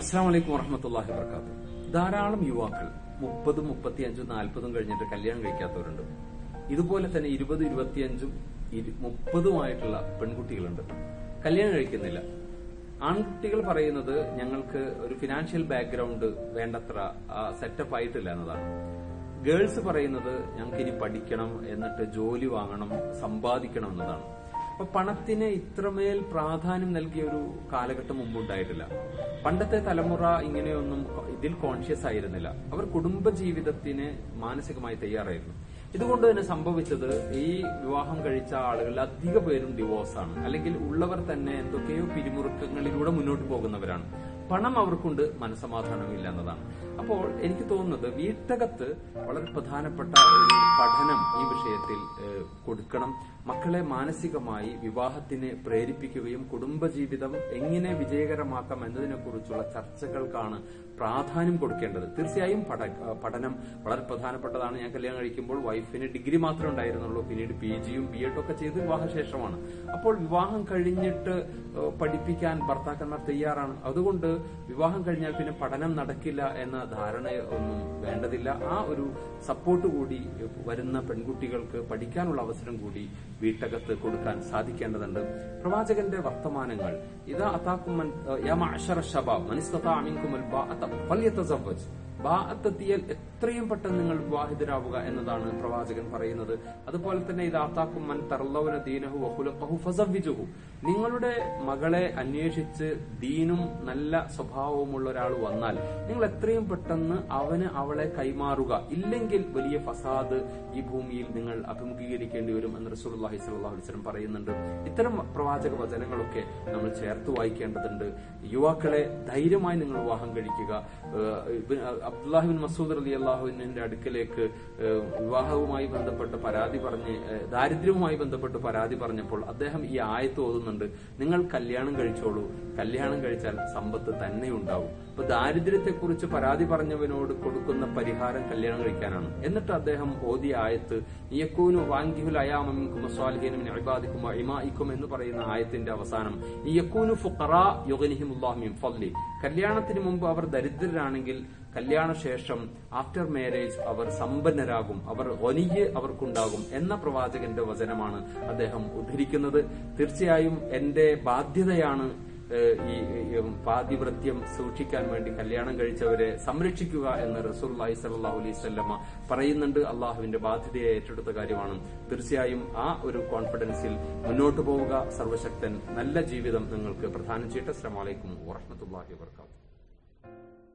അസ്സാം വലൈക്കും വറഹമത്തല്ലാഹി വർക്കാത്തു ധാരാളം യുവാക്കൾ മുപ്പതും മുപ്പത്തിയഞ്ചും നാൽപ്പതും കഴിഞ്ഞിട്ട് കല്യാണം കഴിക്കാത്തവരുണ്ട് ഇതുപോലെ തന്നെ ഇരുപത് ഇരുപത്തിയഞ്ചും ഇരു- മുപ്പതുമായിട്ടുള്ള പെൺകുട്ടികളുണ്ട് കല്യാണം കഴിക്കുന്നില്ല ആൺകുട്ടികൾ പറയുന്നത് ഞങ്ങൾക്ക് ഒരു ഫിനാൻഷ്യൽ ബാക്ക്ഗ്രൗണ്ട് വേണ്ടത്ര സെറ്റപ്പ് ആയിട്ടില്ല എന്നതാണ് ഗേൾസ് പറയുന്നത് ഞങ്ങൾക്ക് ഇനി പഠിക്കണം എന്നിട്ട് ജോലി വാങ്ങണം സമ്പാദിക്കണം എന്നതാണ് അപ്പൊ പണത്തിന് ഇത്രമേൽ പ്രാധാന്യം നൽകിയ ഒരു കാലഘട്ടം മുമ്പുണ്ടായിട്ടില്ല പണ്ടത്തെ തലമുറ ഇങ്ങനെയൊന്നും ഇതിൽ കോൺഷ്യസ് ആയിരുന്നില്ല അവർ കുടുംബ ജീവിതത്തിന് മാനസികമായി തയ്യാറായിരുന്നു ഇതുകൊണ്ട് തന്നെ സംഭവിച്ചത് ഈ വിവാഹം കഴിച്ച ആളുകളിൽ അധിക പേരും ഡിവോഴ്സാണ് അല്ലെങ്കിൽ ഉള്ളവർ തന്നെ എന്തൊക്കെയോ പിരിമുറുക്കങ്ങളിലൂടെ മുന്നോട്ട് പോകുന്നവരാണ് പണം അവർക്കുണ്ട് മനസമാധാനമില്ല എന്നതാണ് അപ്പോൾ എനിക്ക് തോന്നുന്നത് വീട്ടകത്ത് വളരെ പ്രധാനപ്പെട്ട ഒരു പഠനം ഈ വിഷയത്തിൽ ഏഹ്, കൊടുക്കണം മക്കളെ മാനസികമായി വിവാഹത്തിന് പ്രേരിപ്പിക്കുകയും കുടുംബജീവിതം എങ്ങനെ വിജയകരമാക്കാം എന്നതിനെ കുറിച്ചുള്ള ചർച്ചകൾക്കാണ് പ്രാധാന്യം കൊടുക്കേണ്ടത് തീർച്ചയായും പഠ- ഏഹ്, പഠനം വളരെ പ്രധാനപ്പെട്ടതാണ് ഞാൻ കല്യാണം കഴിക്കുമ്പോൾ വൈഫിന് ഡിഗ്രി മാത്രമേ ഉണ്ടായിരുന്നുള്ളൂ പിന്നീട് പി ജിയും ബി എഡും ഒക്കെ ചെയ്ത് വിവാഹശേഷമാണ് അപ്പോൾ വിവാഹം കഴിഞ്ഞിട്ട് ഏഹ്, പഠിപ്പിക്കാൻ ഭർത്താക്കന്മാർ തയ്യാറാണ് അതുകൊണ്ട് വിവാഹം കഴിഞ്ഞാൽ പിന്നെ പഠനം നടക്കില്ല എന്ന ധാരണ ഒന്നും വേണ്ടതില്ല ആ ഒരു സപ്പോർട്ട് കൂടി വരുന്ന പെൺകുട്ടികൾക്ക് പഠിക്കാനുള്ള അവസരം കൂടി വീട്ടകത്ത് കൊടുക്കാൻ സാധിക്കേണ്ടതുണ്ട് പ്രവാചകന്റെ വർത്തമാനങ്ങൾ ഇതാ അതാക്കുമൻ യാ മഅ്ശറ ശബാബ് മൻ ഇസ്തതാഅ മിൻകുമുൽ ബാഅത ഫല്യതസവ്വജ് ബാഅത്തെത്തിയാൽ എത്രയും പെട്ടെന്ന് നിങ്ങൾ വിവാഹിതരാവുക എന്നതാണ് പ്രവാചകൻ പറയുന്നത് അതുപോലെ തന്നെ ഇത് ആത്താക്കും മൻ തർലൗന ദീനഹു വഹുലഖഹു ഫസവ്വിജുഹു നിങ്ങളുടെ മകളെ അന്വേഷിച്ച് ദീനും നല്ല സ്വഭാവവുമുള്ള ഒരാൾ വന്നാൽ നിങ്ങൾ എത്രയും പെട്ടെന്ന് അവന് അവളെ കൈമാറുക ഇല്ലെങ്കിൽ വലിയ ഫസാദ് ഈ ഭൂമിയിൽ നിങ്ങൾ അഭിമുഖീകരിക്കേണ്ടി വരും എന്ന് റസൂലുള്ളാഹി സ്വല്ലല്ലാഹു അലൈഹി വസല്ലം പറയുന്നുണ്ട് ഇത്തരം പ്രവാചക വചനങ്ങളൊക്കെ നമ്മൾ ചേർത്ത് വായിക്കേണ്ടതുണ്ട് യുവാക്കളെ ധൈര്യമായി നിങ്ങൾ വിവാഹം കഴിക്കുക ഏഹ് ഇബ്ൻ അബ്ദുല്ലാഹിബിൻ മസൂദ് അലി അള്ളാഹുവിന്റെ അടുക്കലേക്ക് ഏഹ് വിവാഹവുമായി ബന്ധപ്പെട്ട് പരാതി പറഞ്ഞ് ഏഹ് ദാരിദ്ര്യവുമായി ബന്ധപ്പെട്ട് പരാതി പറഞ്ഞപ്പോൾ അദ്ദേഹം ഈ ആയത്ത് ഓതുന്നുണ്ട് നിങ്ങൾ കല്യാണം കഴിച്ചോളൂ കല്യാണം കഴിച്ചാൽ സമ്പത്ത് തന്നെ ഉണ്ടാവും അപ്പൊ ദാരിദ്ര്യത്തെക്കുറിച്ച് പരാതി പറഞ്ഞവനോട് കൊടുക്കുന്ന പരിഹാരം കല്യാണം കഴിക്കാനാണ് എന്നിട്ട് അദ്ദേഹം ഓതിയ ആയത്ത് ഇയക്കൂനു വാങ്കിഹുൽ അയാമിക്കും സ്വാലിഹിനും ഇബാദിക്കും ഇമായിക്കും എന്ന് പറയുന്ന ആയത്തിന്റെ അവസാനം ഇയക്കൂനു ഫുഖറാ യുഗനിഹിമുല്ലാഹിം ഫല്ലി കല്യാണത്തിന് മുമ്പ് അവർ ദരിദ്രരാണെങ്കിൽ കല്യാണശേഷം ആഫ്റ്റർ മാരേജ് അവർ സമ്പന്നരാകും അവർ ഒനിയ് അവർക്കുണ്ടാകും എന്ന പ്രവാചകന്റെ വചനമാണ് അദ്ദേഹം ഉദ്ധരിക്കുന്നത് തീർച്ചയായും എന്റെ ബാധ്യതയാണ് ഏഹ്, ഈ ഈ പാതിവൃത്യം സൂക്ഷിക്കാൻ വേണ്ടി കല്യാണം കഴിച്ചവരെ സംരക്ഷിക്കുക എന്ന് റസൂല്ലി സല്ലാഹു അലൈഹി സ്വല്ലമ്മ പറയുന്നുണ്ട് അള്ളാഹുവിന്റെ ബാധ്യതയെ ഏറ്റെടുത്ത കാര്യമാണ് തീർച്ചയായും ആ ഒരു കോൺഫിഡൻസിൽ മുന്നോട്ട് പോവുക സർവശക്തൻ നല്ല ജീവിതം നിങ്ങൾക്ക് പ്രധാനം ചെയ്യട്ടെ അസ്സലാമു അലൈക്കും വറഹ്മത്തുള്ളാഹി വബർക്കാത്തു